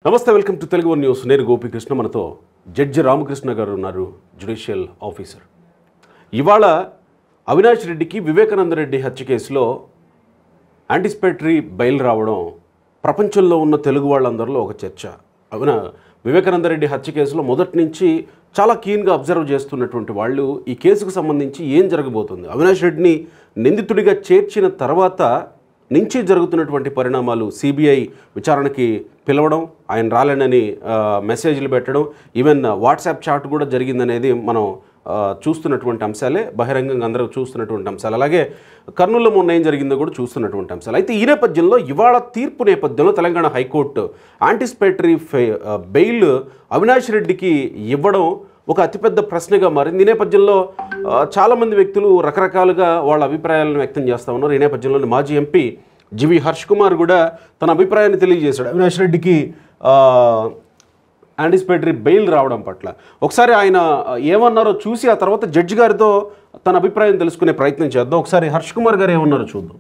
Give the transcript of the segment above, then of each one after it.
నమస్తే welcome to Telugu one news నేను గోపికృష్ణ మనతో జడ్జి రామకృష్ణ గారు ఉన్నారు జ్యుడిషియల్ ఆఫీసర్ ఇవాళ అవినాష్ రెడ్డికి వివేకానంద రెడ్డి హత్య కేసులో యాంటిసిపేటరీ బెయిల్ రావడం ప్రపంచంలో ఉన్న తెలుగు వాళ్ళందరిలో ఒక చర్చ అవున వివేకానంద రెడ్డి హత్య కేసులో మొదటి నుంచి చాలా కీన్గా అబ్జర్వ్ చేస్తున్నటువంటి వాళ్ళు ఈ కేసుకు సంబంధించి ఏం జరగబోతుంది అవినాష్ రెడ్డిని నిందితుడిగా చేర్చిన తర్వాత నుంచి జరుగుతున్నటువంటి పరిణామాలు సిబిఐ విచారణకి పిలవడం ఆయన రాలేనని ఆ, మెసేజ్లు పెట్టడం ఈవెన్ వాట్సాప్ చాట్ కూడా జరిగిందనేది మనం ఆ, చూస్తున్నటువంటి అంశాలే బహిరంగంగా అందరూ చూస్తున్నటువంటి అంశాలు అలాగే కర్నూలులో మొన్న ఏం జరిగిందో కూడా చూస్తున్నటువంటి అంశాలు అయితే ఈ నేపథ్యంలో ఇవాళ తీర్పు నేపథ్యంలో తెలంగాణ హైకోర్టు యాంటిసిపేటరీ ఫె బెయిల్ అవినాష్ రెడ్డికి ఇవ్వడం ఒక అతిపెద్ద ప్రశ్నగా మారింది ఈ నేపథ్యంలో ఆ, చాలామంది వ్యక్తులు రకరకాలుగా వాళ్ళ అభిప్రాయాలను వ్యక్తం చేస్తూ ఉన్నారు ఈ నేపథ్యంలో మాజీ ఎంపీ జివి హర్ష్ కుమార్ కూడా తన అభిప్రాయాన్ని తెలియజేశాడు అవినాష్ రెడ్డికి ఆ, యాంటిసిపేటరీ బెయిల్ రావడం పట్ల ఒకసారి ఆయన ఏమన్నారో చూసి ఆ తర్వాత జడ్జి గారితో తన అభిప్రాయం తెలుసుకునే ప్రయత్నం చేద్దాం ఒకసారి హర్ష్ కుమార్ గారు ఏమన్నారో చూద్దాం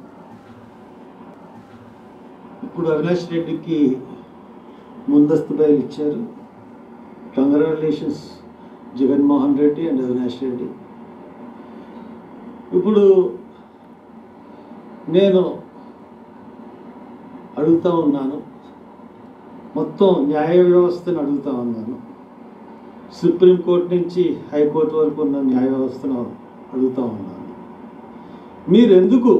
ఇప్పుడు అవినాష్ రెడ్డికి ముందస్తు బయలు ఇచ్చారు కంగ్రాచులేషన్స్ జగన్మోహన్ రెడ్డి అండ్ అవినాష్ రెడ్డి ఇప్పుడు నేను అడుగుతా ఉన్నాను మొత్తం న్యాయ వ్యవస్థను అడుగుతా ఉన్నాను సుప్రీంకోర్టు నుంచి హైకోర్టు వరకు ఉన్న న్యాయ వ్యవస్థను అడుగుతా ఉన్నాను మీరెందుకు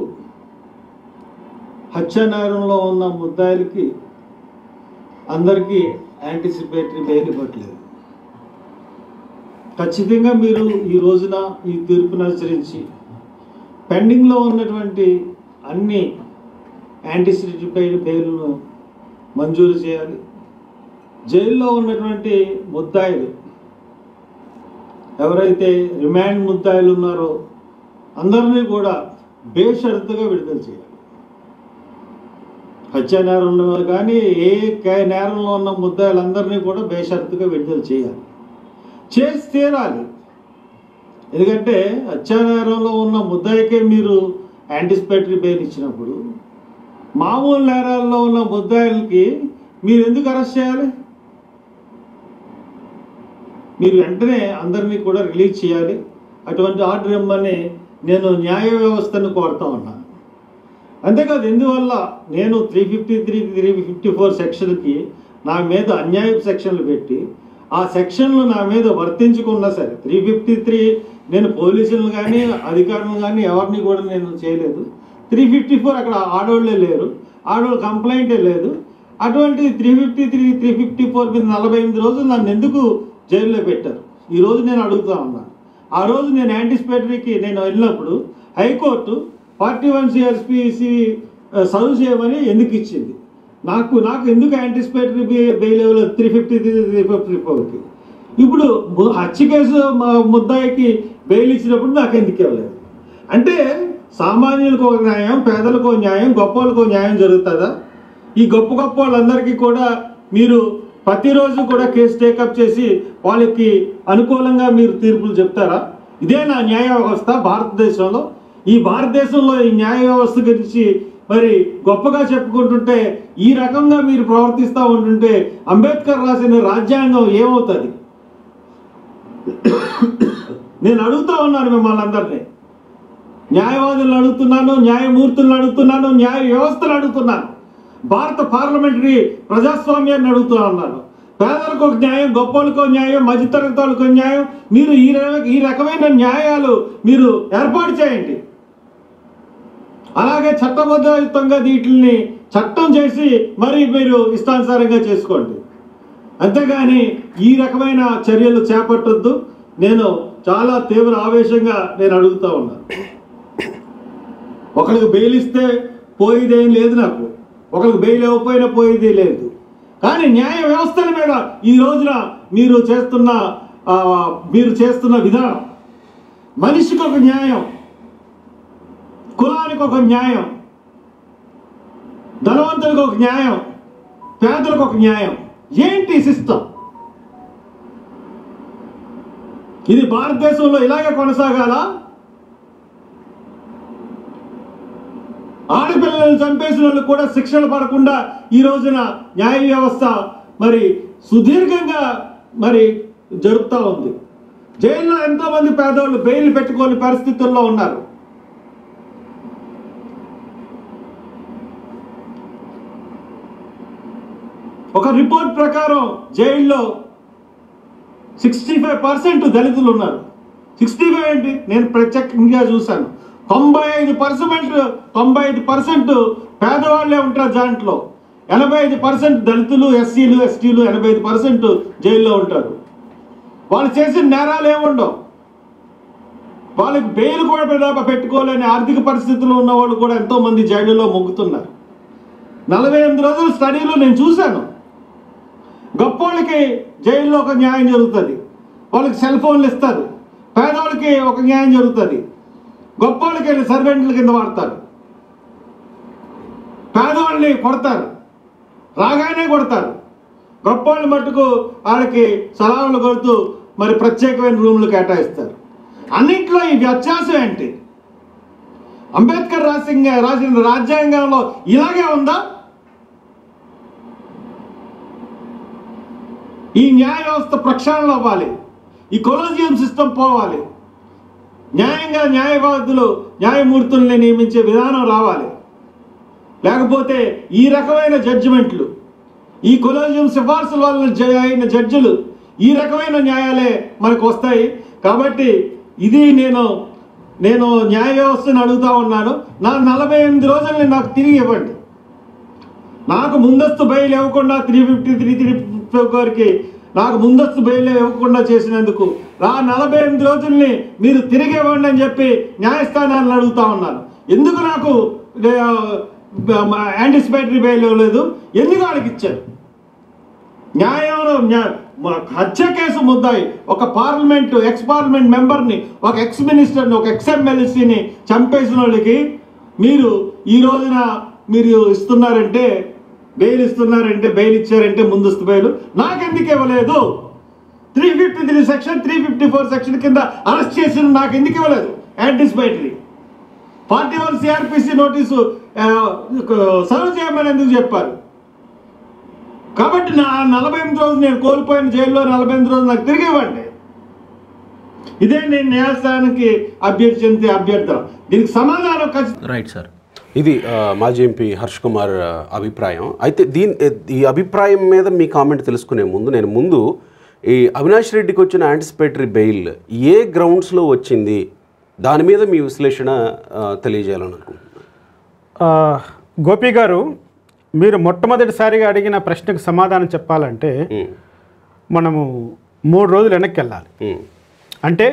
హత్యానేరంలో ఉన్న ముద్దాయిలకి అందరికీ యాంటిసిపేటరీ బెయిల్ ఇవ్వట్లేదు ఖచ్చితంగా మీరు ఈ రోజున ఈ తీర్పును అనుసరించి పెండింగ్లో ఉన్నటువంటి అన్ని యాంటిసిపేటరీ బెయిల్ బెయిల్ను మంజూరు చేయాలి జైల్లో ఉన్నటువంటి ముద్దాయిలు ఎవరైతే రిమాండ్ ముద్దాయిలు ఉన్నారో అందరినీ కూడా బేషరతుగా విడుదల చేయాలి హత్యా నేరంలో కానీ ఏ కే- నేరంలో ఉన్న ముద్దాయిలందరినీ కూడా బేషరతుగా విడుదల చేయాలి చేసి తీరాలి ఎందుకంటే హత్యా నేరంలో ఉన్న ముద్దాయికే మీరు యాంటిసిపేటరీ బెయిల్ ఇచ్చినప్పుడు మామూలు నేరాల్లో ఉన్న ముద్దాయిలకి మీరు ఎందుకు అరెస్ట్ చేయాలి మీరు వెంటనే అందరినీ కూడా రిలీజ్ చేయాలి అటువంటి ఆర్డర్ ఇమ్మని నేను న్యాయ వ్యవస్థను కోరుతా ఉన్నాను అంతేకాదు ఎందువల్ల నేను three fifty three three fifty four సెక్షన్కి నా మీద అన్యాయపు సెక్షన్లు పెట్టి ఆ సెక్షన్లు నా మీద వర్తించుకున్నా సరే త్రీ ఫిఫ్టీ త్రీ నేను పోలీసులను కానీ అధికారులను కానీ ఎవరిని కూడా నేను చేయలేదు త్రీ ఫిఫ్టీ ఫోర్ అక్కడ ఆడవాళ్ళే లేరు ఆడవాళ్ళు కంప్లైంటే లేదు అటువంటి three fifty three three fifty four మీద నలభై ఎనిమిది రోజులు నన్ను ఎందుకు జైల్లో పెట్టారు ఈ రోజు నేను అడుగుతా ఉన్నాను ఆ రోజు నేను యాంటిసిపేటరీకి నేను వెళ్ళినప్పుడు high court forty one CRPC serve చేయమని ఎందుకు ఇచ్చింది నాకు నాకు ఎందుకు యాంటిసిపేటరీ బెయిల్ ఇవ్వలేదు three fifty three three fifty ఫోర్కి ఇప్పుడు ము- హత్య కేసు మ- ముద్దాయికి బెయిల్ ఇచ్చినప్పుడు నాకు ఎందుకు ఇవ్వలేదు అంటే సామాన్యులకు ఒక న్యాయం పేదలకు ఒక న్యాయం గొప్ప వాళ్ళకు ఒక న్యాయం జరుగుతుందా ఈ గొప్ప గొప్ప వాళ్ళందరికీ కూడా మీరు ప్రతిరోజు కూడా కేసు టేకప్ చేసి వాళ్ళకి అనుకూలంగా మీరు తీర్పులు చెప్తారా ఇదే నా న్యాయ వ్యవస్థ భారతదేశంలో ఈ భారతదేశంలో ఈ న్యాయ వ్యవస్థ గురించి మరి గొప్పగా చెప్పుకుంటుంటే ఈ రకంగా మీరు ప్రవర్తిస్తూ ఉంటుంటే అంబేద్కర్ రాసిన రాజ్యాంగం ఏమవుతుంది నేను అడుగుతా ఉన్నాను మిమ్మల్ని అందరినీ న్యాయవాదులను అడుగుతున్నాను న్యాయమూర్తులను అడుగుతున్నాను న్యాయ వ్యవస్థను అడుగుతున్నాను భారత పార్లమెంటరీ ప్రజాస్వామ్యాన్ని అడుగుతూ ఉన్నాను పేదలకు ఒక న్యాయం గొప్పలకు ఒక న్యాయం మధ్యతరగతి వాళ్ళకు ఒక న్యాయం మీరు ఈ ర- ఈ రకమైన న్యాయాలు మీరు ఏర్పాటు చేయండి అలాగే చట్టబద్ధయుతంగా వీటిని చట్టం చేసి మరి మీరు ఇష్టానుసారంగా చేసుకోండి అంతేగాని ఈ రకమైన చర్యలు చేపట్టొద్దు నేను చాలా తీవ్ర ఆవేశంగా నేను అడుగుతా ఉన్నాను ఒకరికి బెయిల్ ఇస్తే పోయేదేం లేదు నాకు ఒకరికి బెయిల్ ఇవ్వకపోయినా పోయేది లేదు కానీ న్యాయ వ్యవస్థల మీద ఈ రోజున మీరు చేస్తున్న ఆ, మీరు చేస్తున్న విధానం మనిషికి ఒక న్యాయం కులానికి ఒక న్యాయం ధనవంతులకు ఒక న్యాయం పేదలకు ఒక న్యాయం ఏంటి సిస్టమ్ ఇది భారతదేశంలో ఇలాగే కొనసాగాల ఆడపిల్లలను చంపేసిన వాళ్ళకు కూడా శిక్షలు పడకుండా ఈ రోజున న్యాయ వ్యవస్థ మరి సుదీర్ఘంగా మరి జరుపుతూ ఉంది జైల్లో ఎంతో మంది పేదవాళ్ళు బెయిల్ పెట్టుకోని పరిస్థితుల్లో ఉన్నారు ఒక రిపోర్ట్ ప్రకారం జైల్లో సిక్స్టీ ఫైవ్ పర్సెంట్ దళితులు ఉన్నారు సిక్స్టీ ఫైవ్ ఏంటి నేను ప్రత్యేకంగా చూశాను తొంభై ఐదు పర్సెంట్ తొంభై ఐదు పర్సెంట్ పేదవాళ్ళే ఉంటారు దాంట్లో ఎనభై ఐదు పర్సెంట్ దళితులు ఎస్సీలు ఎస్టీలు ఎనభై ఐదు పర్సెంట్ జైల్లో ఉంటారు వాళ్ళు చేసిన నేరాలు ఏముండవు వాళ్ళకి బెయిల్ కూడా పెద్ద- పెట్టుకోలేని ఆర్థిక పరిస్థితుల్లో ఉన్న వాళ్ళు కూడా ఎంతో మంది జైలులో మొగ్గుతున్నారు నలభై ఎనిమిది రోజుల స్టడీలో నేను చూశాను గొప్పోళ్ళకి జైల్లో ఒక న్యాయం జరుగుతుంది వాళ్ళకి సెల్ ఫోన్లు ఇస్తారు పేదవాళ్ళకి ఒక న్యాయం జరుగుతుంది గొప్పోళ్ళకి సర్వెంట్ల కింద వాడతారు పేదవాళ్ళని కొడతారు రాగానే కొడతారు గొప్పోళ్ళని మట్టుకు వాళ్ళకి సలాములు కొడుతూ మరి ప్రత్యేకమైన రూములు కేటాయిస్తారు అన్నింటిలో ఈ వ్యత్యాసం ఏంటి అంబేద్కర్ రాసిన రాసిన రాజ్యాంగంలో ఇలాగే ఉందా ఈ న్యాయ వ్యవస్థ ప్రక్షాళన అవ్వాలి ఈ కొలోజియం సిస్టమ్ పోవాలి న్యాయంగా న్యాయవాదులు న్యాయమూర్తుల్ని నియమించే విధానం రావాలి లేకపోతే ఈ రకమైన జడ్జిమెంట్లు ఈ కొలోజియం సిఫార్సుల వల్ల జ- అయిన జడ్జిలు ఈ రకమైన న్యాయాలే మనకు వస్తాయి కాబట్టి ఇది నేను నేను న్యాయ వ్యవస్థను అడుగుతా ఉన్నాను నా నలభై ఎనిమిది రోజుల్ని నాకు తిరిగి ఇవ్వండి నాకు ముందస్తు బెయిల్ ఇవ్వకుండా త్రీ ఫిఫ్టీ త్రీ త్రీ గారికి నాకు ముందస్తు బెయిల్ ఇవ్వకుండా చేసినందుకు ఆ నలభై ఎనిమిది రోజుల్ని మీరు తిరిగి ఇవ్వండి అని చెప్పి న్యాయస్థానాలను అడుగుతా ఉన్నాను ఎందుకు నాకు యాంటిసిపేటరీ బెయిల్ ఇవ్వలేదు ఎందుకు వాళ్ళకి ఇచ్చారు న్యాయంలో న్యా- మ- హత్య కేసు ముద్దాయి ఒక పార్లమెంట్ ఎక్స్ పార్లమెంట్ మెంబర్ని ఒక ఎక్స్ మినిస్టర్ని ఒక ఎక్స్ ఎమ్మెల్సీని చంపేసిన వాళ్ళకి మీరు ఈ రోజున మీరు ఇస్తున్నారంటే బెయిల్ ఇస్తున్నారంటే బెయిల్ ఇచ్చారంటే ముందస్తు బెయిల్ నాకెందుకు ఇవ్వలేదు three fifty three section three fifty four section కింద అరెస్ట్ చేసిన నాకు ఎందుకు ఇవ్వలేదు anticipatory forty one CRPC notice ఆ, సర్వ్ చేయమని ఎందుకు చెప్పారు కాబట్టి నా నలభై ఎనిమిది రోజులు నేను కోల్పోయిన జైల్లో నలభై ఎనిమిది రోజులు నాకు తిరిగి ఇవ్వండి ఇదే నేను న్యాయస్థానానికి అభ్యర్థించే అభ్యర్థన దీనికి సమాధానం ఖచ్చితంగా రైట్ సార్ ఇది ఆ, మాజీ ఎంపీ హర్ష్ కుమార్ ఆ, అభిప్రాయం అయితే దీని ఈ అభిప్రాయం మీద మీ కామెంట్ తెలుసుకునే ముందు నేను ముందు ఈ అవినాష్ రెడ్డికి వచ్చిన యాంటిసిపేటరీ బెయిల్ ఏ గ్రౌండ్స్లో వచ్చింది దాని మీద మీ విశ్లేషణ ఆ, తెలియజేయాలని అనుకుంటున్నాను ఆ, గోపి గారు మీరు మొట్టమొదటిసారిగా అడిగిన ప్రశ్నకు సమాధానం చెప్పాలంటే ఉమ్, మనము మూడు రోజులు వెనక్కి వెళ్ళాలి ఉమ్, అంటే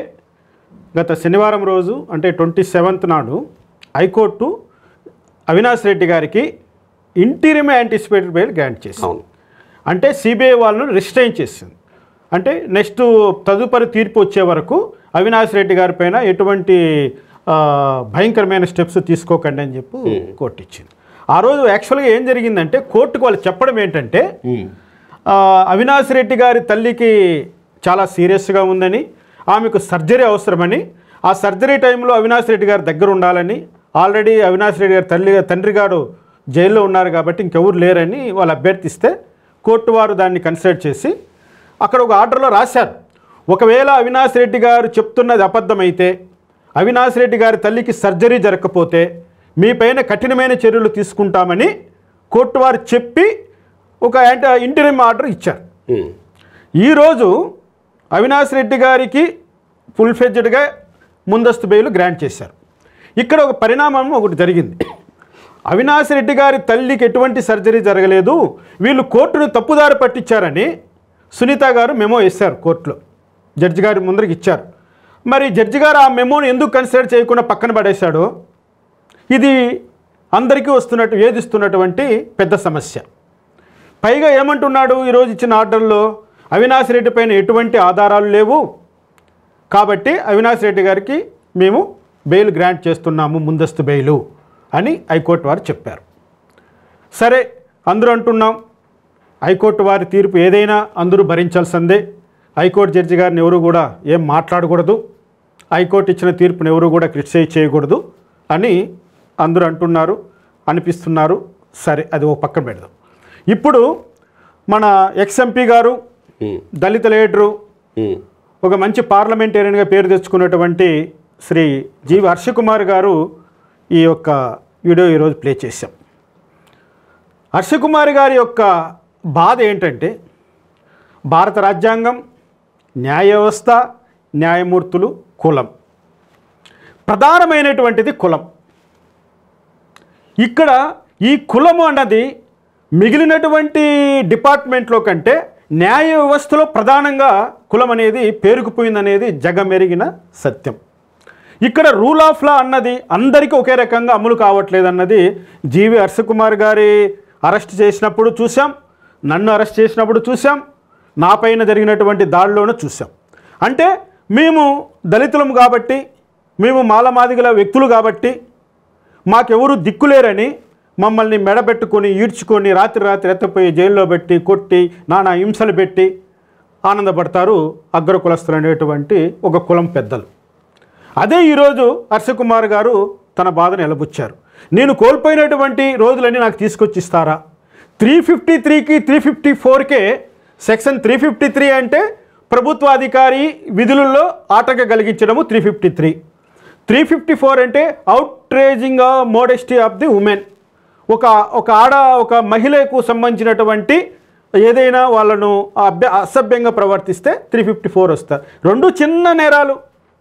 గత శనివారం రోజు అంటే ట్వంటీ సెవెంత్ నాడు హైకోర్టు అవినాష్ రెడ్డి గారికి ఇంటీరియం యాంటిసిపేటెడ్ బెయిల్ గ్రాంట్ చేసింది అవును అంటే సిబిఐ వాళ్ళను రిస్ట్రైన్ చేసింది అంటే నెక్స్ట్ తదుపరి తీర్పు వచ్చే వరకు అవినాష్ రెడ్డి గారి పైన ఎటువంటి ఆ, భయంకరమైన స్టెప్స్ తీసుకోకండి అని చెప్పి కోర్టు ఇచ్చింది ఆ రోజు యాక్చువల్గా ఏం జరిగిందంటే కోర్టుకు వాళ్ళు చెప్పడం ఏంటంటే ఉమ్, ఆ, అవినాష్ రెడ్డి గారి తల్లికి చాలా సీరియస్గా ఉందని ఆమెకు సర్జరీ అవసరమని ఆ సర్జరీ టైంలో అవినాష్ రెడ్డి గారి దగ్గర ఉండాలని ఆల్రెడీ అవినాష్ రెడ్డి గారి తల్లి తండ్రి గారు జైల్లో ఉన్నారు కాబట్టి ఇంకెవరు లేరని వాళ్ళు అభ్యర్థిస్తే కోర్టు వారు దాన్ని కన్సిడర్ చేసి అక్కడ ఒక ఆర్డర్లో రాశారు ఒకవేళ అవినాష్ రెడ్డి గారు చెప్తున్నది అబద్ధమైతే అవినాష్ రెడ్డి గారి తల్లికి సర్జరీ జరగకపోతే మీ పైన కఠినమైన చర్యలు తీసుకుంటామని కోర్టు వారు చెప్పి ఒక యాంటీ ఇంటరిమ్ ఆర్డర్ ఇచ్చారు ఉమ్, ఈరోజు అవినాష్ రెడ్డి గారికి ఫుల్ ఫెడ్జ్డ్గా ముందస్తు బెయిల్ గ్రాంట్ చేశారు ఇక్కడ ఒక పరిణామం ఒకటి జరిగింది అవినాష్ రెడ్డి గారి తల్లికి ఎటువంటి సర్జరీ జరగలేదు వీళ్ళు కోర్టును తప్పుదారి పట్టించారని సునీత గారు మెమో ఇస్తారు కోర్టులో జడ్జి గారి ముందరికి ఇచ్చారు మరి జడ్జి గారు ఆ మెమోని ఎందుకు కన్సిడర్ చేయకుండా పక్కన పడేశాడో ఇది అందరికీ వస్తున్నట్టు వేధిస్తున్నటువంటి పెద్ద సమస్య పైగా ఏమంటున్నాడు ఈరోజు ఇచ్చిన ఆర్డర్లో అవినాష్ రెడ్డి పైన ఎటువంటి ఆధారాలు లేవు కాబట్టి అవినాష్ రెడ్డి గారికి మేము బెయిల్ గ్రాంట్ చేస్తున్నాము ముందస్తు బెయిలు అని హైకోర్టు వారు చెప్పారు సరే అందరూ అంటున్నాం హైకోర్టు వారి తీర్పు ఏదైనా అందరూ భరించాల్సిందే హైకోర్టు జడ్జి గారిని ఎవరు కూడా ఏం మాట్లాడకూడదు హైకోర్టు ఇచ్చిన తీర్పుని ఎవరు కూడా క్రిటిసైజ్ చేయకూడదు అని అందరూ అంటున్నారు అనిపిస్తున్నారు సరే అది ఒక పక్కన పెడదాం ఇప్పుడు మన ఎక్స్ఎంపీ గారు ఉమ్, దళిత లీడరు ఉమ్, ఒక మంచి పార్లమెంటేరియన్గా పేరు తెచ్చుకున్నటువంటి శ్రీ జీవి హర్షకుమార్ గారు ఈ యొక్క వీడియో ఈరోజు ప్లే చేశాం హర్షకుమార్ గారి యొక్క బాధ ఏంటంటే భారత రాజ్యాంగం న్యాయ వ్యవస్థ న్యాయమూర్తులు కులం ప్రధానమైనటువంటిది కులం ఇక్కడ ఈ కులము అన్నది మిగిలినటువంటి డిపార్ట్మెంట్లో కంటే న్యాయ వ్యవస్థలో ప్రధానంగా కులం అనేది పేరుకుపోయిందనేది జగమెరిగిన సత్యం ఇక్కడ రూల్ ఆఫ్ లా అన్నది అందరికీ ఒకే రకంగా అమలు కావట్లేదు అన్నది జీవి హర్షకుమార్ గారి అరెస్ట్ చేసినప్పుడు చూసాం నన్ను అరెస్ట్ చేసినప్పుడు చూసాం నా పైన జరిగినటువంటి దాడిలోనూ చూసాం అంటే మేము దళితులం కాబట్టి మేము మాలమాదిగల వ్యక్తులు కాబట్టి మాకెవరు దిక్కులేరని మమ్మల్ని మెడబెట్టుకొని ఈడ్చుకొని రాత్రి రాత్రి ఎత్తపోయి జైల్లో పెట్టి కొట్టి నానా హింసలు పెట్టి ఆనందపడతారు అగ్ర కులస్తులు అనేటువంటి ఒక కులం పెద్దలు అదే ఈరోజు హర్షకుమార్ గారు తన బాధను ఎలబుచ్చారు నేను కోల్పోయినటువంటి రోజులన్నీ నాకు తీసుకొచ్చి ఇస్తారా త్రీ ఫిఫ్టీ త్రీకి త్రీ ఫిఫ్టీ ఫోర్కే సెక్షన్ త్రీ ఫిఫ్టీ త్రీ అంటే ప్రభుత్వాధికారి విధులలో ఆటంక కలిగించడము three fifty three three fifty four అంటే outraging modesty of the women ఒక ఒక ఆడ ఒక మహిళకు సంబంధించినటువంటి ఏదైనా వాళ్ళను అభ్య అసభ్యంగా ప్రవర్తిస్తే త్రీ ఫిఫ్టీ ఫోర్ వస్తారు రెండు చిన్న నేరాలు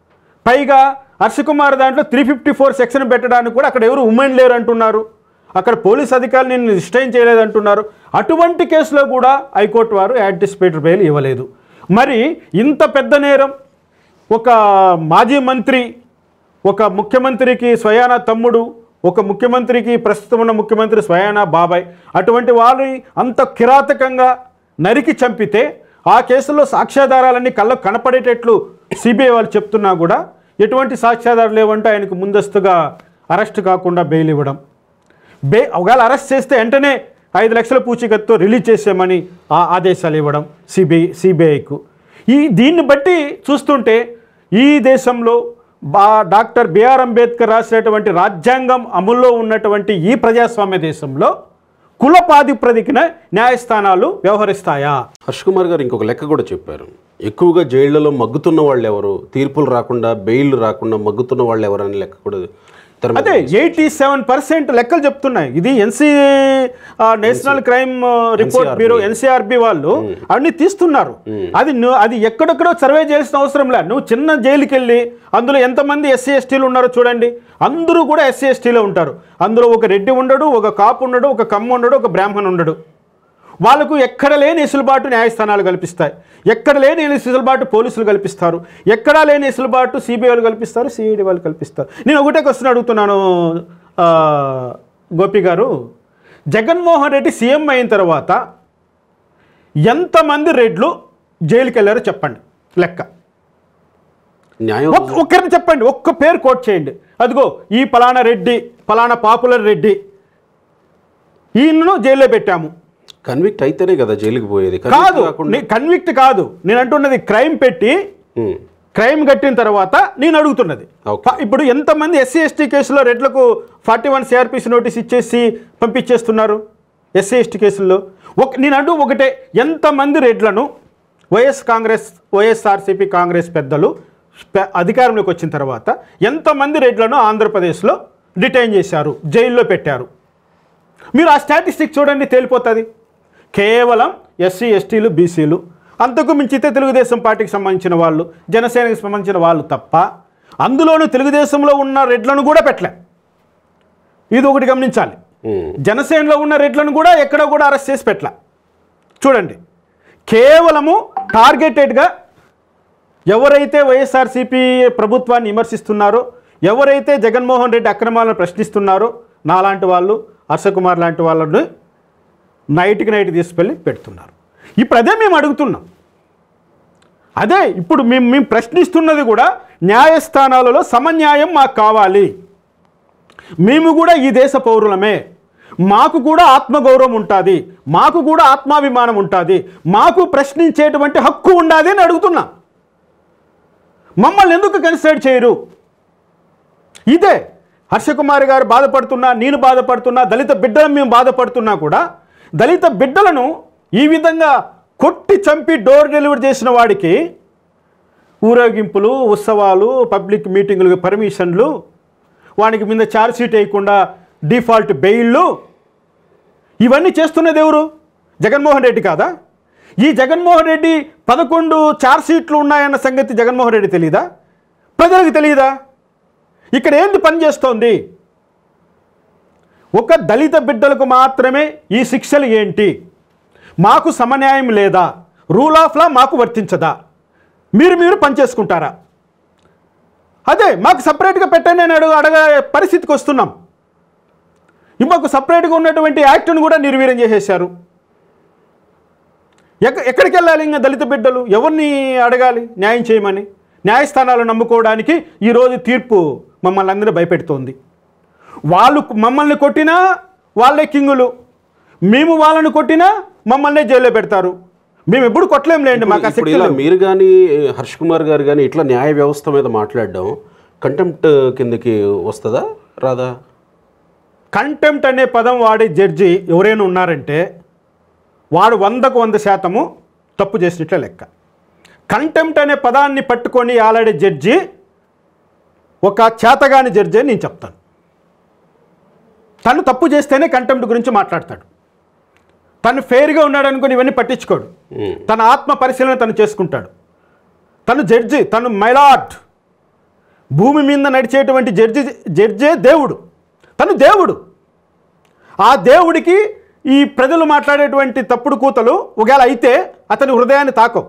పైగా హర్షకుమార్ దాంట్లో త్రీ ఫిఫ్టీ ఫోర్ సెక్షన్ పెట్టడానికి కూడా అక్కడ ఎవరు ఉమెన్ లేరు అంటున్నారు అక్కడ పోలీస్ అధికారులు నేను రిస్ట్రైన్ చేయలేదంటున్నారు అటువంటి కేసులో కూడా హైకోర్టు వారు యాంటిసిపేటరీ బెయిల్ ఇవ్వలేదు మరి ఇంత పెద్ద నేరం ఒక మాజీ మంత్రి ఒక ముఖ్యమంత్రికి స్వయాన తమ్ముడు ఒక ముఖ్యమంత్రికి ప్రస్తుతం ఉన్న ముఖ్యమంత్రి స్వయాన బాబాయ్ అటువంటి వారిని అంత కిరాతకంగా నరికి చంపితే ఆ కేసులో సాక్ష్యాధారాలన్నీ కళ్ళకు కనపడేటట్లు సిబిఐ వాళ్ళు చెప్తున్నా కూడా ఎటువంటి సాక్ష్యాధారాలు లేవంటే ఆయనకు ముందస్తుగా అరెస్ట్ కాకుండా బెయిల్ ఇవ్వడం బే ఒకవేళ అరెస్ట్ చేస్తే వెంటనే ఐదు లక్షల పూచీకత్తుతో రిలీజ్ చేసామని ఆ ఆదేశాలు ఇవ్వడం సిబిఐ సిబిఐకు ఈ దీన్ని బట్టి చూస్తుంటే ఈ దేశంలో బా డాక్టర్ బిఆర్ అంబేద్కర్ రాసినటువంటి రాజ్యాంగం అమల్లో ఉన్నటువంటి ఈ ప్రజాస్వామ్య దేశంలో కుల ప్రాతిపదికన న్యాయస్థానాలు వ్యవహరిస్తాయా హర్ష్ కుమార్ గారు ఇంకొక లెక్క కూడా చెప్పారు ఎక్కువగా జైళ్లలో మగ్గుతున్న వాళ్ళు ఎవరు తీర్పులు రాకుండా బెయిల్ రాకుండా మగ్గుతున్న వాళ్ళు ఎవరు అని లెక్క కూడా తెర మీద అదే ఎయిటీ సెవెన్ పర్సెంట్ లెక్కలు చెప్తున్నాయి ఇది NC national crime report NCRB. Bureau NCRB వాళ్ళు అన్ని తీస్తున్నారు అది నువ్వు అది ఎక్కడెక్కడో సర్వే చేయాల్సిన అవసరం లేదు నువ్వు చిన్న జైలుకి వెళ్ళి అందులో ఎంతమంది ఎస్సీ ఎస్టీలు ఉన్నారో చూడండి అందరూ కూడా ఎస్సీ ఎస్టీలో ఉంటారు అందులో ఒక రెడ్డి ఉండడు ఒక కాపు ఉండడు ఒక కమ్మ ఉండడు ఒక బ్రాహ్మణ్ ఉండడు వాళ్ళకు ఎక్కడ లేని ఎసులుబాటు న్యాయస్థానాలు కల్పిస్తాయి ఎక్కడ లేని ఎసులుబాటు పోలీసులు కల్పిస్తారు ఎక్కడా లేని ఎసులుబాటు సిబిఐ వాళ్ళు కల్పిస్తారు సిఐడి వాళ్ళు కల్పిస్తారు నేను ఒకటే క్వశ్చన్ అడుగుతున్నాను ఆ, గోపి గారు జగన్మోహన్ రెడ్డి సీఎం అయిన తర్వాత ఎంతమంది రెడ్లు జైలుకి వెళ్ళారో చెప్పండి లెక్క న్యాయం ఒక్- ఒక్కరిని చెప్పండి ఒక్క పేరు కోట్ చేయండి అదిగో ఈ పలానా రెడ్డి పలానా పాపులర్ రెడ్డి ఈయనను జైల్లో పెట్టాము కన్విక్ట్ అయితేనే కదా జైలుకి పోయేది Convict కాదు కాకుండా కన్విక్ట్ కాదు నేను అంటున్నది క్రైమ్ పెట్టి ఉమ్, క్రైమ్ కట్టిన తర్వాత నేను అడుగుతున్నది Okay. ఫ- ఇప్పుడు ఎంతమంది ఎస్సీ ఎస్టీ కేసులో రెడ్లకు ఫార్టీ వన్ సిఆర్పిసి నోటీస్ ఇచ్చేసి పంపించేస్తున్నారు ఎస్సీ ఎస్టీ కేసుల్లో ఒక నేను అంటూ ఒకటే ఎంతమంది రెడ్లను వైఎస్ కాంగ్రెస్ వైఎస్ఆర్సీపీ కాంగ్రెస్ పెద్దలు పె- అధికారంలోకి వచ్చిన తర్వాత ఎంతమంది రెడ్లను ఆంధ్రప్రదేశ్లో డిటైన్ చేశారు జైల్లో పెట్టారు మీరు ఆ స్టాటిస్టిక్ చూడండి తేలిపోతుంది కేవలం ఎస్సీ ఎస్టీలు బీసీలు అంతకు మించితే తెలుగుదేశం పార్టీకి సంబంధించిన వాళ్ళు జనసేనకి సంబంధించిన వాళ్ళు తప్ప అందులోనూ తెలుగుదేశంలో ఉన్న రెడ్లను కూడా పెట్టలే ఇది ఒకటి గమనించాలి ఉమ్, జనసేనలో ఉన్న రెడ్లను కూడా ఎక్కడ కూడా అరెస్ట్ చేసి పెట్టలే చూడండి కేవలము టార్గెటెడ్గా ఎవరైతే వైఎస్ఆర్సీపీ ప్రభుత్వాన్ని విమర్శిస్తున్నారో ఎవరైతే జగన్మోహన్ రెడ్డి అక్రమాలను ప్రశ్నిస్తున్నారో నాలాంటి వాళ్ళు హర్షకుమార్ లాంటి వాళ్ళని నైట్కి నైట్ తీసుకెళ్ళి పెడుతున్నారు ఇప్పుడు అదే మేము అడుగుతున్నాం అదే ఇప్పుడు మేము మేము ప్రశ్నిస్తున్నది కూడా న్యాయస్థానాలలో సమన్యాయం మాకు కావాలి మేము కూడా ఈ దేశ పౌరులమే మాకు కూడా ఆత్మగౌరవం ఉంటుంది మాకు కూడా ఆత్మాభిమానం ఉంటుంది మాకు ప్రశ్నించేటువంటి హక్కు ఉండాలి అని అడుగుతున్నా మమ్మల్ని ఎందుకు కన్సిడర్ చేయరు ఇదే హర్షకుమారి గారు బాధపడుతున్నా నేను బాధపడుతున్నా దళిత బిడ్డలను మేము బాధపడుతున్నా కూడా దళిత బిడ్డలను ఈ విధంగా కొట్టి చంపి డోర్ డెలివరీ చేసిన వాడికి ఊరేగింపులు ఉత్సవాలు పబ్లిక్ మీటింగులకు పర్మిషన్లు వానికి మీద ఛార్జ్ షీట్ వేయకుండా డిఫాల్ట్ బెయిళ్ళు ఇవన్నీ చేస్తున్నది ఎవరు జగన్మోహన్ రెడ్డి కాదా ఈ జగన్మోహన్ రెడ్డి పదకొండు ఛార్జ్ షీట్లు ఉన్నాయన్న సంగతి జగన్మోహన్ రెడ్డి తెలియదా ప్రజలకు తెలియదా ఇక్కడ ఏంటి పని చేస్తోంది ఒక దళిత బిడ్డలకు మాత్రమే ఈ శిక్షలు ఏంటి మాకు సమన్యాయం లేదా రూల్ ఆఫ్ లా మాకు వర్తించదా మీరు మీరు పనిచేసుకుంటారా అదే మాకు సపరేట్గా పెట్టండి అని అడుగు అడగ పరిస్థితికి వస్తున్నాం మాకు సపరేట్గా ఉన్నటువంటి యాక్ట్ను కూడా నిర్వీర్యం చేసేశారు ఎక్క ఎక్కడికి వెళ్ళాలి ఇంకా దళిత బిడ్డలు ఎవరిని అడగాలి న్యాయం చేయమని న్యాయస్థానాలు నమ్ముకోవడానికి ఈరోజు తీర్పు మమ్మల్ని అందరూ భయపెడుతోంది వాళ్ళు మమ్మల్ని కొట్టినా వాళ్ళే కింగులు మేము వాళ్ళని కొట్టినా మమ్మల్నే జైల్లో పెడతారు మేము ఎప్పుడు కొట్టలేం లేండి మాకు ఆ ఇప్పుడు శక్తి ఇలా లేదు. మీరు కానీ హర్ష్ కుమార్ గారు కానీ ఇట్లా న్యాయ వ్యవస్థ మీద మాట్లాడడం కంటెంప్ట్ కిందకి వస్తుందా రాదా కంటెంప్ట్ అనే పదం వాడే జడ్జి ఎవరైనా ఉన్నారంటే వాడు వందకు వంద శాతము తప్పు చేసినట్లే లెక్క కంటెంప్ట్ అనే పదాన్ని పట్టుకొని ఆలాడే జడ్జి ఒక చేతగాని జడ్జి అని నేను చెప్తాను తను తప్పు చేస్తేనే కంటెంప్ట్ గురించి మాట్లాడతాడు తను ఫెయిర్గా ఉన్నాడు అనుకుని ఇవన్నీ పట్టించుకోడు ఉమ్. తన ఆత్మ పరిశీలన తను చేసుకుంటాడు తను జడ్జి తను మైలాట్ భూమి మీద నడిచేటువంటి జడ్జి జడ్జే దేవుడు తను దేవుడు ఆ దేవుడికి ఈ ప్రజలు మాట్లాడేటువంటి తప్పుడు కూతలు ఒకవేళ అయితే అతని హృదయాన్ని తాకవు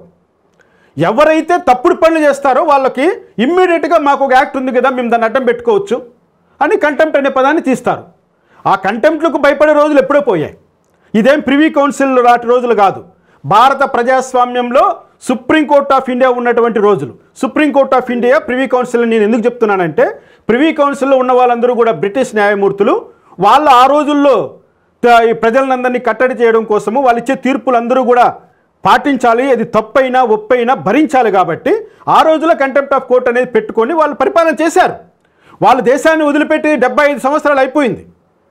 ఎవరైతే తప్పుడు పనులు చేస్తారో వాళ్ళకి ఇమ్మీడియట్గా మాకు ఒక యాక్ట్ ఉంది కదా మేము దాన్ని అడ్డం పెట్టుకోవచ్చు అని కంటెంప్ట్ అనే పదాన్ని తీస్తారు ఆ కంటెంప్ట్లకు భయపడే రోజులు ఎప్పుడో పోయాయి ఇదేం ప్రివీ కౌన్సిల్ నాటి రోజులు కాదు భారత ప్రజాస్వామ్యంలో సుప్రీంకోర్ట్ ఆఫ్ ఇండియా ఉన్నటువంటి రోజులు supreme court of India privy council నేను ఎందుకు చెప్తున్నానంటే ప్రివీ కౌన్సిల్లో ఉన్న వాళ్ళందరూ కూడా బ్రిటిష్ న్యాయమూర్తులు వాళ్ళు ఆ రోజుల్లో త- ఈ ప్రజలందరినీ కట్టడి చేయడం కోసము వాళ్ళు ఇచ్చే తీర్పులందరూ కూడా పాటించాలి అది తప్పైనా ఒప్పైనా భరించాలి కాబట్టి ఆ రోజుల్లో కంటెంప్ట్ ఆఫ్ కోర్ట్ అనేది పెట్టుకొని వాళ్ళు పరిపాలన చేశారు వాళ్ళు దేశాన్ని వదిలిపెట్టి డెబ్బై ఐదు సంవత్సరాలు అయిపోయింది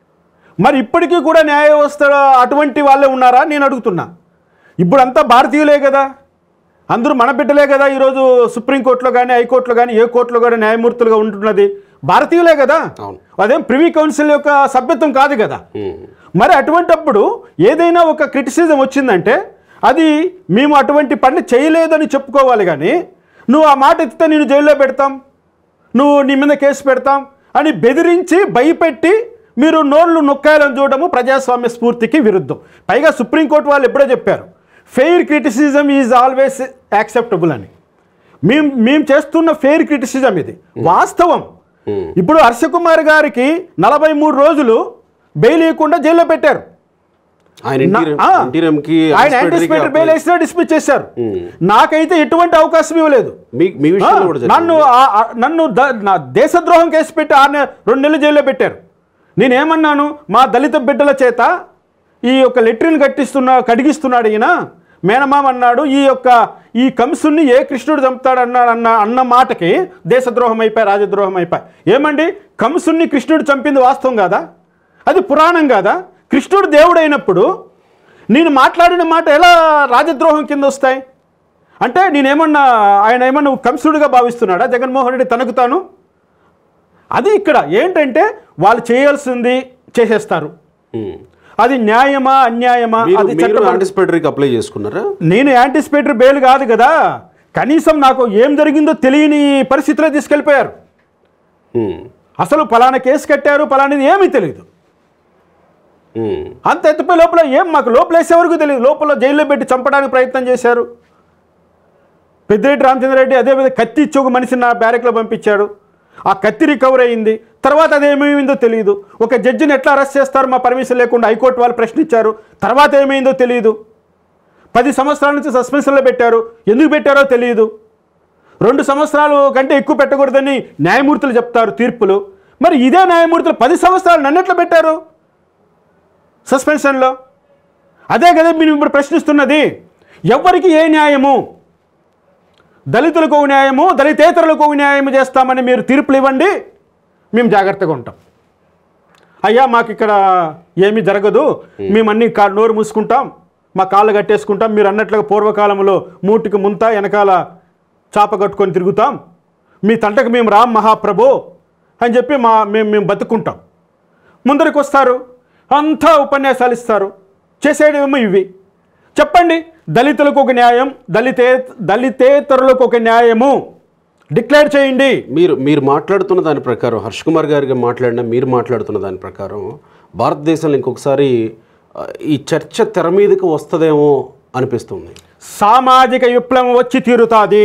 మరి ఇప్పటికీ కూడా న్యాయ వ్యవస్థ అటువంటి వాళ్ళే ఉన్నారా నేను అడుగుతున్నా ఇప్పుడు అంతా భారతీయులే కదా అందరూ మన బిడ్డలే కదా ఈరోజు సుప్రీంకోర్టులో కానీ హైకోర్టులో కానీ ఏ కోర్టులో కూడా న్యాయమూర్తులుగా ఉంటున్నది భారతీయులే కదా అవును. అదేం ప్రివీ కౌన్సిల్ యొక్క సభ్యత్వం కాదు కదా ఉమ్. మరి అటువంటప్పుడు ఏదైనా ఒక క్రిటిసిజం వచ్చిందంటే అది మేము అటువంటి పని చేయలేదని చెప్పుకోవాలి కానీ నువ్వు ఆ మాట ఎత్తితే నేను జైల్లో పెడతాం నువ్వు నీ మీద కేసు పెడతాం అని బెదిరించి భయపెట్టి మీరు నోళ్ళు నొక్కాలని చూడడము ప్రజాస్వామ్య స్ఫూర్తికి విరుద్ధం పైగా సుప్రీంకోర్టు వాళ్ళు ఎప్పుడో చెప్పారు fair criticism is always acceptable అని మేము మేము చేస్తున్న ఫెయిర్ క్రిటిసిజం ఇది వాస్తవం ఉమ్. ఇప్పుడు హర్షకుమార్ గారికి నలభై మూడు రోజులు బెయిల్ ఇవ్వకుండా జైల్లో పెట్టారు ఆయన నా- ఇంటీరియం- ఆ, ఇంటీరియంకి ఆయన anticipatory యాంటిసిపేటరీ గా బెయిల్ వేసినా డిస్మిస్ చేశారు ఉమ్. నాకైతే ఎటువంటి అవకాశం ఇవ్వలేదు మీ మీ ఆ, విషయంలో కూడా జరిగింది. నన్ను ఆ- ఆ- నన్ను ద- నా దేశద్రోహం కేసు పెట్టి ఆరు నె- రెండు నెలలు జైల్లో పెట్టారు నేనేమన్నాను మా దళిత బిడ్డల చేత ఈ యొక్క లెట్రిన్ కట్టిస్తున్నా కడిగిస్తున్నాడు ఈయన మేనమామ అన్నాడు ఈ యొక్క ఈ కంసుని ఏ కృష్ణుడు చంపుతాడు అన్నాడు అన్న అన్న మాటకి దేశద్రోహం అయిపోయి రాజద్రోహం అయిపోయి ఏమండి కంసుని కృష్ణుడు చంపింది వాస్తవం కాదా అది పురాణం కాదా కృష్ణుడు దేవుడు అయినప్పుడు నేను మాట్లాడిన మాట ఎలా రాజద్రోహం కింద వస్తాయి అంటే నేనేమన్నా ఆయన ఏమన్నా కంసుడిగా భావిస్తున్నాడా జగన్మోహన్ రెడ్డి తనకు తాను అది ఇక్కడ ఏంటంటే వాళ్ళు చేయాల్సింది చేసేస్తారు ఉమ్. అది న్యాయమా అన్యాయమా మీరు అది మీరు చట్టం యాంటిసిపేటరీకి అప్లై చేసుకున్నారా నేను యాంటిసిపేటరీ బెయిల్ కాదు కదా కనీసం నాకు ఏం జరిగిందో తెలియని పరిస్థితిలో తీసుకెళ్ళిపోయారు ఉమ్. అసలు పలానా కేసు కట్టారు పలానాది ఏమీ తెలియదు ఉమ్. అంత ఎత్తుపై లోపల ఏం మాకు లోపల వేసే వరకు తెలియదు లోపల జైల్లో పెట్టి చంపడానికి ప్రయత్నం చేశారు పెద్దిరెడ్డి రామచంద్రరెడ్డి అదేవిధంగా కత్తి ఇచ్చి ఒక మనిషిని నా బ్యారెక్లో పంపించాడు ఆ కత్తి రికవర్ అయింది తర్వాత అది ఏమైందో తెలియదు ఒక జడ్జిని ఎట్లా అరెస్ట్ చేస్తారు మా పర్మిషన్ లేకుండా హైకోర్టు వాళ్ళు ప్రశ్నించారు తర్వాత ఏమైందో తెలియదు పది సంవత్సరాల నుంచి సస్పెన్షన్లో పెట్టారు ఎందుకు పెట్టారో తెలియదు రెండు సంవత్సరాలు కంటే ఎక్కువ పెట్టకూడదని న్యాయమూర్తులు చెప్తారు తీర్పులు మరి ఇదే న్యాయమూర్తులు పది సంవత్సరాలు నన్ను ఎట్లా పెట్టారు సస్పెన్షన్లో అదే కదా మీరు ఇప్పుడు ప్రశ్నిస్తున్నది ఎవరికి ఏ న్యాయము దళితులకు ఒక న్యాయము దళితేతరులకు ఒక న్యాయము చేస్తామని మీరు తీర్పులు ఇవ్వండి మేము జాగ్రత్తగా ఉంటాం అయ్యా మాకు ఇక్కడ ఏమీ జరగదు మేము అన్ని కా నోరు మూసుకుంటాం మా కాళ్ళు కట్టేసుకుంటాం మీరు అన్నట్లుగా పూర్వకాలంలో మూటికి ముంత వెనకాల చాప కట్టుకొని తిరుగుతాం మీ తంటకు మేము రామ్ మహాప్రభు అని చెప్పి మా మేము మేము బతుకుంటాం ముందరికి వస్తారు అంతా ఉపన్యాసాలు ఇస్తారు చేసేదేమో ఇవి చెప్పండి దళితులకు ఒక న్యాయం దళితే దళితేతరులకు ఒక న్యాయము డిక్లేర్ చేయండి మీరు మీరు మాట్లాడుతున్న దాని ప్రకారం హర్ష్ కుమార్ గారిగా మాట్లాడిన మీరు మాట్లాడుతున్న దాని ప్రకారం భారతదేశంలో ఇంకొకసారి ఆ, ఈ చర్చ తెర మీదకి వస్తుందేమో అనిపిస్తుంది సామాజిక విప్లవం వచ్చి తీరుతాది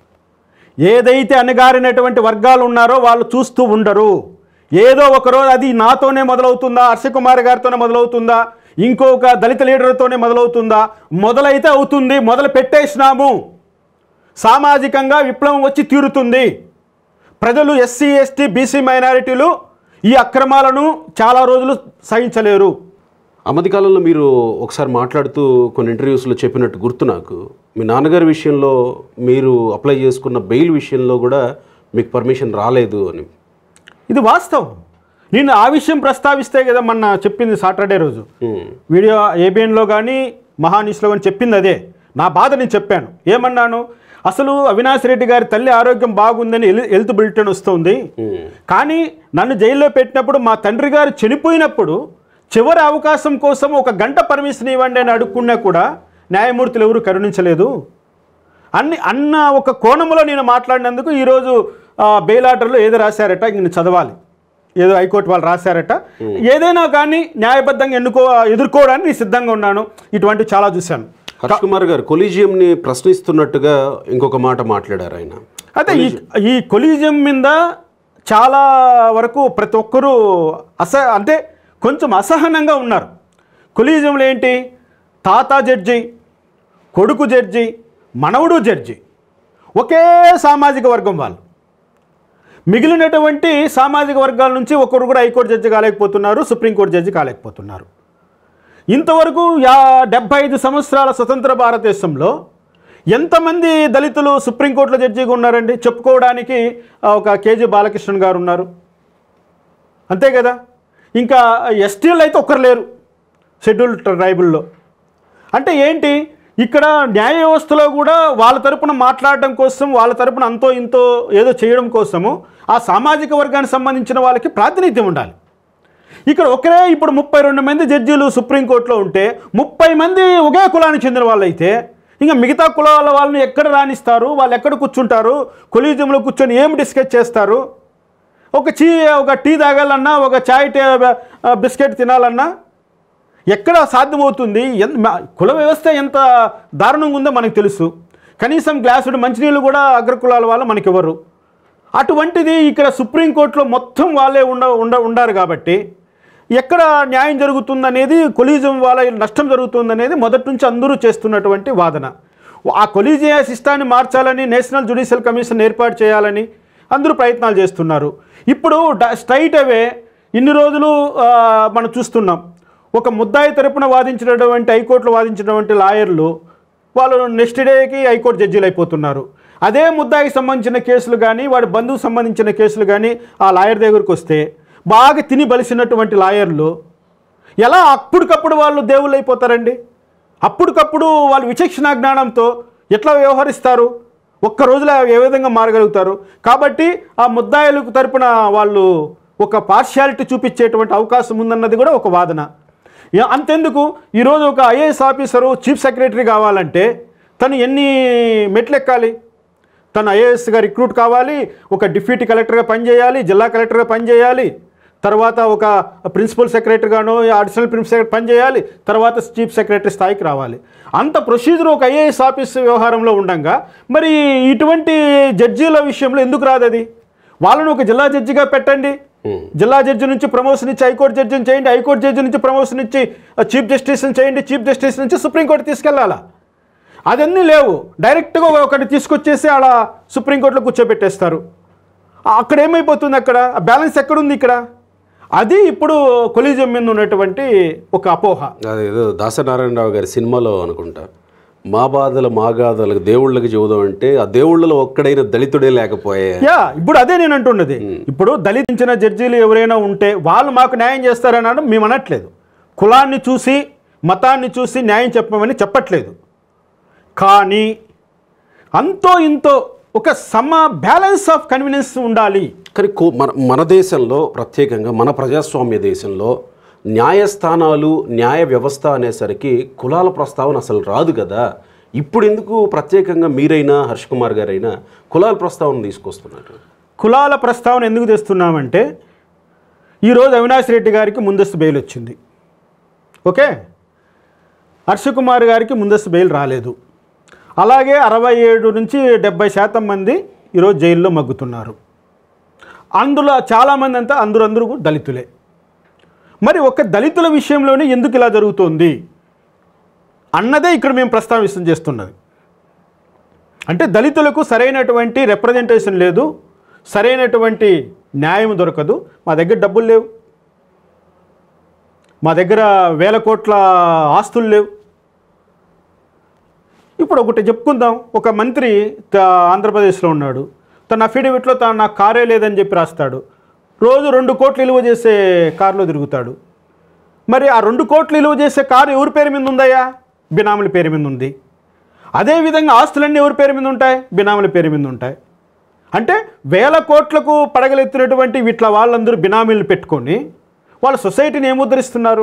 ఏదైతే అణగారినటువంటి వర్గాలు ఉన్నారో వాళ్ళు చూస్తూ ఉండరు ఏదో ఒకరోజు అది నాతోనే మొదలవుతుందా హర్షకుమార్ గారితోనే మొదలవుతుందా ఇంకొక దళిత లీడర్తోనే మొదలవుతుందా మొదలైతే అవుతుంది మొదలు పెట్టేసినాము సామాజికంగా విప్లవం వచ్చి తీరుతుంది ప్రజలు ఎస్సీ ఎస్టీ బీసీ మైనారిటీలు ఈ అక్రమాలను చాలా రోజులు సహించలేరు ఆ మధ్య కాలంలో మీరు ఒకసారి మాట్లాడుతూ కొన్ని ఇంటర్వ్యూస్లో చెప్పినట్టు గుర్తు నాకు మీ నాన్నగారి విషయంలో మీరు అప్లై చేసుకున్న బెయిల్ విషయంలో కూడా మీకు పర్మిషన్ రాలేదు అని ఇది వాస్తవం నేను ఆ విషయం ప్రస్తావిస్తే కదా మొన్న చెప్పింది సాటర్డే రోజు ఉమ్, వీడియో ఏబిఎన్లో కానీ మహాన్యూస్లో కానీ చెప్పింది అదే నా బాధ నేను చెప్పాను ఏమన్నాను అసలు అవినాష్ రెడ్డి గారి తల్లి ఆరోగ్యం బాగుందని హెల్- హెల్త్ బులెటిన్ వస్తుంది ఉమ్, కానీ నన్ను జైల్లో పెట్టినప్పుడు మా తండ్రి గారు చనిపోయినప్పుడు చివరి అవకాశం కోసం ఒక గంట పర్మిషన్ ఇవ్వండి అని అడుక్కున్నా కూడా న్యాయమూర్తులు ఎవరు కరుణించలేదు అన్ని అన్న ఒక కోణంలో నేను మాట్లాడినందుకు ఈరోజు ఆ, బెయిల్ ఆర్డర్లో ఏదో రాశారట ఇంక నేను చదవాలి ఏదో హైకోర్టు వాళ్ళు రాశారట ఏదైనా కానీ న్యాయబద్ధంగా ఎన్నుకో ఎదుర్కోవడానికి నేను సిద్ధంగా ఉన్నాను ఇటువంటివి చాలా చూశాను హర్ష్ కుమార్ గారు కొలీజియంని ప్రశ్నిస్తున్నట్టుగా ఇంకొక మాట మాట్లాడారు ఆయన అయితే ఈ ఈ కొలీజియం మీద చాలా వరకు ప్రతి ఒక్కరూ అస అంటే కొంచెం అసహనంగా ఉన్నారు కొలీజియంలో ఏంటి తాత జడ్జి కొడుకు జడ్జి మనవడు జడ్జి ఒకే సామాజిక వర్గం వాళ్ళు మిగిలినటువంటి సామాజిక వర్గాల నుంచి ఒకరు కూడా హైకోర్టు జడ్జి కాలేకపోతున్నారు సుప్రీంకోర్టు జడ్జి కాలేకపోతున్నారు ఇంతవరకు యా డెబ్బై ఐదు సంవత్సరాల స్వతంత్ర భారతదేశంలో ఎంతమంది దళితులు సుప్రీంకోర్టులో జడ్జిగా ఉన్నారండి చెప్పుకోవడానికి ఆ, ఒక కేజీ బాలకృష్ణన్ గారు ఉన్నారు అంతే కదా ఇంకా ఎస్టీలు అయితే ఒక్కరు లేరు షెడ్యూల్ ట్రైబుల్లో అంటే ఏంటి ఇక్కడ న్యాయ వ్యవస్థలో కూడా వాళ్ళ తరపున మాట్లాడడం కోసం వాళ్ళ తరపున అంతో ఇంతో ఏదో చేయడం కోసము ఆ సామాజిక వర్గానికి సంబంధించిన వాళ్ళకి ప్రాతినిధ్యం ఉండాలి ఇక్కడ ఒకరే ఇప్పుడు ముప్పై రెండు మంది జడ్జీలు సుప్రీంకోర్టులో ఉంటే ముప్పై మంది ఒకే కులానికి చెందిన వాళ్ళైతే ఇంకా మిగతా కులాల వాళ్ళని ఎక్కడ రాణిస్తారు వాళ్ళు ఎక్కడ కూర్చుంటారు కొలీజియంలో కూర్చొని ఏం డిస్కస్ చేస్తారు ఒక చీ ఒక టీ తాగాలన్నా ఒక చాయ్ టే ఆ, బిస్కెట్ తినాలన్నా ఎక్కడ సాధ్యమవుతుంది ఎంత మా- కుల వ్యవస్థ ఎంత దారుణంగా ఉందో మనకు తెలుసు కనీసం గ్లాసుడు మంచినీళ్ళు కూడా అగ్రకులాల వాళ్ళు మనకి ఇవ్వరు అటువంటిది ఇక్కడ సుప్రీంకోర్టులో మొత్తం వాళ్ళే ఉండ ఉండ ఉండారు కాబట్టి ఎక్కడ న్యాయం జరుగుతుందనేది కొలీజియం వాళ్ళ నష్టం జరుగుతుందనేది మొదటి నుంచి అందరూ చేస్తున్నటువంటి వాదన ఆ కొలీజియా సిస్టాన్ని మార్చాలని నేషనల్ జ్యుడిషియల్ కమిషన్ ఏర్పాటు చేయాలని అందరూ ప్రయత్నాలు చేస్తున్నారు ఇప్పుడు డ- స్ట్రైట్ అవే ఇన్ని రోజులు ఆ, మనం చూస్తున్నాం ఒక ముద్దాయి తరపున వాదించినటువంటి హైకోర్టులో వాదించినటువంటి లాయర్లు వాళ్ళు నెక్స్ట్ డేకి హైకోర్టు జడ్జీలు అయిపోతున్నారు అదే ముద్దాయికి సంబంధించిన కేసులు కానీ వాడి బంధువుకు సంబంధించిన కేసులు కానీ ఆ లాయర్ దగ్గరికి వస్తే బాగా తిని బలిసినటువంటి లాయర్లు ఎలా అప్పటికప్పుడు వాళ్ళు దేవుళ్ళు అయిపోతారండి అప్పటికప్పుడు వాళ్ళు విచక్షణ జ్ఞానంతో ఎట్లా వ్యవహరిస్తారు ఒక్క రోజులో ఏ విధంగా మారగలుగుతారు కాబట్టి ఆ ముద్దాయిలకు తరపున వాళ్ళు ఒక పార్షియాలిటీ చూపించేటువంటి అవకాశం ఉందన్నది కూడా ఒక వాదన యా- అంతెందుకు ఈరోజు ఒక ఐఏఎస్ ఆఫీసరు చీఫ్ సెక్రటరీ కావాలంటే తను ఎన్ని మెట్లు ఎక్కాలి తను ఐఏఎస్గా రిక్రూట్ కావాలి ఒక డిప్యూటీ కలెక్టర్గా పనిచేయాలి జిల్లా కలెక్టర్గా పనిచేయాలి తర్వాత ఒక ప్రిన్సిపల్ సెక్రటరీగానో అడిషనల్ ప్రిన్సిపల్ సెక్రటరీ పనిచేయాలి తర్వాత చీఫ్ సెక్రటరీ స్థాయికి రావాలి అంత ప్రొసీజర్ ఒక ఐఏఎస్ ఆఫీస్ వ్యవహారంలో ఉండగా మరి ఇటువంటి జడ్జీల విషయంలో ఎందుకు రాదు అది వాళ్ళను ఒక జిల్లా జడ్జిగా పెట్టండి జిల్లా జడ్జి నుంచి ప్రమోషన్ ఇచ్చి హైకోర్టు జడ్జిని చేయండి హైకోర్టు జడ్జి నుంచి ప్రమోషన్ ఇచ్చి చీఫ్ జస్టిస్ని చేయండి చీఫ్ జస్టిస్ నుంచి సుప్రీంకోర్టు తీసుకెళ్లాలా అదన్నీ లేవు డైరెక్ట్గా ఒకటి తీసుకొచ్చేసి ఆడ సుప్రీంకోర్టులో కూర్చోబెట్టేస్తారు ఆ- అక్కడ ఏమైపోతుంది అక్కడ ఆ బ్యాలెన్స్ ఎక్కడుంది ఇక్కడ అది ఇప్పుడు కొలీజియం మీద ఉన్నటువంటి ఒక అపోహ అదేదో దాసనారాయణరావు గారి సినిమాలో అనుకుంటా మా బాధలు మా గాథలకు దేవుళ్ళకి చెబుదాం అంటే ఆ దేవుళ్ళలో ఒక్కడైన దళితుడే లేకపోయే యా ఇప్పుడు అదే నేను అంటున్నది ఇప్పుడు దళితించిన జడ్జీలు ఎవరైనా ఉంటే వాళ్ళు మాకు న్యాయం చేస్తారనడం మేము అనట్లేదు కులాన్ని చూసి మతాన్ని చూసి న్యాయం చెప్పమని చెప్పట్లేదు కానీ అంతో ఇంతో ఒక సమ బ్యాలెన్స్ ఆఫ్ కన్వీనియన్స్ ఉండాలి కానీ కో- మన మన దేశంలో ప్రత్యేకంగా మన ప్రజాస్వామ్య దేశంలో న్యాయస్థానాలు న్యాయ వ్యవస్థ అనేసరికి కులాల ప్రస్తావన అసలు రాదు కదా ఇప్పుడు ఎందుకు ప్రత్యేకంగా మీరైనా హర్ష్ కుమార్ గారైనా కులాల ప్రస్తావన తీసుకొస్తున్నారు కులాల ప్రస్తావన ఎందుకు తెస్తున్నామంటే ఈరోజు అవినాష్ రెడ్డి గారికి ముందస్తు బెయిల్ వచ్చింది ఓకే హర్షకుమార్ గారికి ముందస్తు బెయిల్ రాలేదు అలాగే అరవై ఏడు నుంచి డెబ్బై శాతం మంది ఈరోజు జైల్లో మగ్గుతున్నారు అందులో చాలామంది అంతా అందరూ అందరూ దళితులే మరి ఒక దళితుల విషయంలోనే ఎందుకు ఇలా జరుగుతోంది అన్నదే ఇక్కడ మేము ప్రస్తావితం చేస్తున్నది అంటే దళితులకు సరైనటువంటి రిప్రజెంటేషన్ లేదు సరైనటువంటి న్యాయం దొరకదు మా దగ్గర డబ్బులు లేవు మా దగ్గర వేల కోట్ల ఆస్తులు లేవు ఇప్పుడు ఒకటి చెప్పుకుందాం ఒక మంత్రి త- ఆంధ్రప్రదేశ్లో ఉన్నాడు తన అఫిడవిట్లో తాను నాకు కారే లేదని చెప్పి రాస్తాడు రోజు రెండు కోట్లు విలువ చేసే కారులో తిరుగుతాడు మరి ఆ రెండు కోట్లు విలువ చేసే కారు ఎవరి పేరు మీద ఉందయ్యా బినాముల పేరు మీద ఉంది అదేవిధంగా ఆస్తులన్నీ ఎవరి పేరు మీద ఉంటాయి బినాముల పేరు మీద ఉంటాయి అంటే వేల కోట్లకు పడగలెత్తినటువంటి వీట్ల వాళ్ళందరూ బినామీలు పెట్టుకొని వాళ్ళ సొసైటీని ఏముద్ధరిస్తున్నారు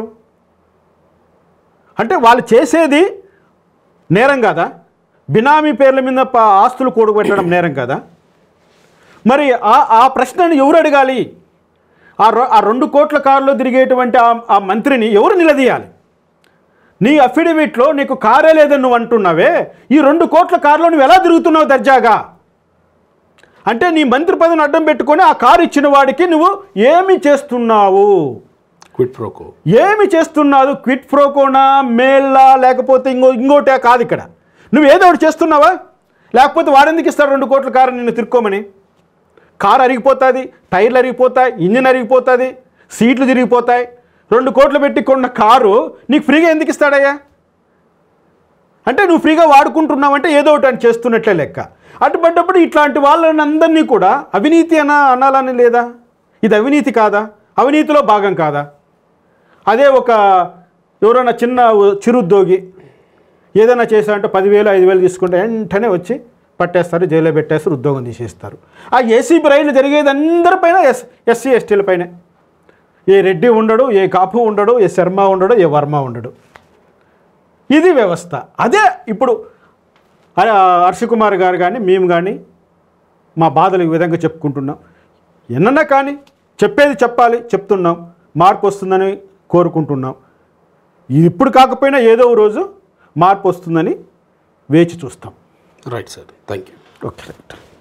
అంటే వాళ్ళు చేసేది నేరం కాదా బినామీ పేర్ల మీద ప- ఆస్తులు కూడబెట్టడం నేరం కదా మరి ఆ ఆ ప్రశ్నను ఎవరు అడగాలి ఆ రొ- ఆ రెండు కోట్ల కారులో తిరిగేటువంటి ఆ ఆ మంత్రిని ఎవరు నిలదీయాలి నీ అఫిడవిట్లో నీకు కారే లేదని నువ్వు అంటున్నావే ఈ రెండు కోట్ల కారులో నువ్వు ఎలా తిరుగుతున్నావు దర్జాగా అంటే నీ మంత్రి పదవిని అడ్డం పెట్టుకొని ఆ కారు ఇచ్చిన వాడికి నువ్వు ఏమి చేస్తున్నావు క్విట్ ప్రోకో ఏమి చేస్తున్నావు క్విట్ ప్రోకోనా మేల్లా లేకపోతే ఇంకో ఇంకోటే కాదు ఇక్కడ నువ్వు ఏదో ఒకటి చేస్తున్నావా లేకపోతే వాడెందుకు ఇస్తాడు రెండు కోట్ల కారు నిన్ను తిరుక్కోమని కారు అరిగిపోతుంది టైర్లు అరిగిపోతాయి ఇంజిన్ అరిగిపోతుంది సీట్లు తిరిగిపోతాయి రెండు కోట్లు పెట్టి కొన్న కారు నీకు ఫ్రీగా ఎందుకు ఇస్తాడయ్యా అంటే నువ్వు ఫ్రీగా వాడుకుంటున్నావంటే ఏదో ఒకటి అని చేస్తున్నట్లే లెక్క అటుపడ్డప్పుడు ఇట్లాంటి వాళ్ళని అందరినీ కూడా అవినీతి అన అనాలని లేదా ఇది అవినీతి కాదా అవినీతిలో భాగం కాదా అదే ఒక ఎవరైనా చిన్న ఉ- చిరుద్యోగి ఏదైనా చేశారంటే పదివేలు ఐదు వేలు తీసుకుంటే వెంటనే వచ్చి పట్టేస్తారు జైల్లో పెట్టేస్తారు ఉద్యోగం తీసేస్తారు ఆ ఏసీబీ రైలు జరిగేది అందరిపైన ఎస్ ఎస్సీ ఎస్టీల పైనే ఏ రెడ్డి ఉండడు ఏ కాపు ఉండడు ఏ శర్మ ఉండడు ఏ వర్మ ఉండడు ఇది వ్యవస్థ అదే ఇప్పుడు ఆ, హర్షకుమార్ గారు కానీ మేము కానీ మా బాధలు ఈ విధంగా చెప్పుకుంటున్నాం ఎన్నన్నా కానీ చెప్పేది చెప్పాలి చెప్తున్నాం మార్పు వస్తుందని కోరుకుంటున్నాం ఇది ఇప్పుడు కాకపోయినా ఏదో ఓ రోజు మార్పు వస్తుందని వేచి చూస్తాం right sir thank you okay right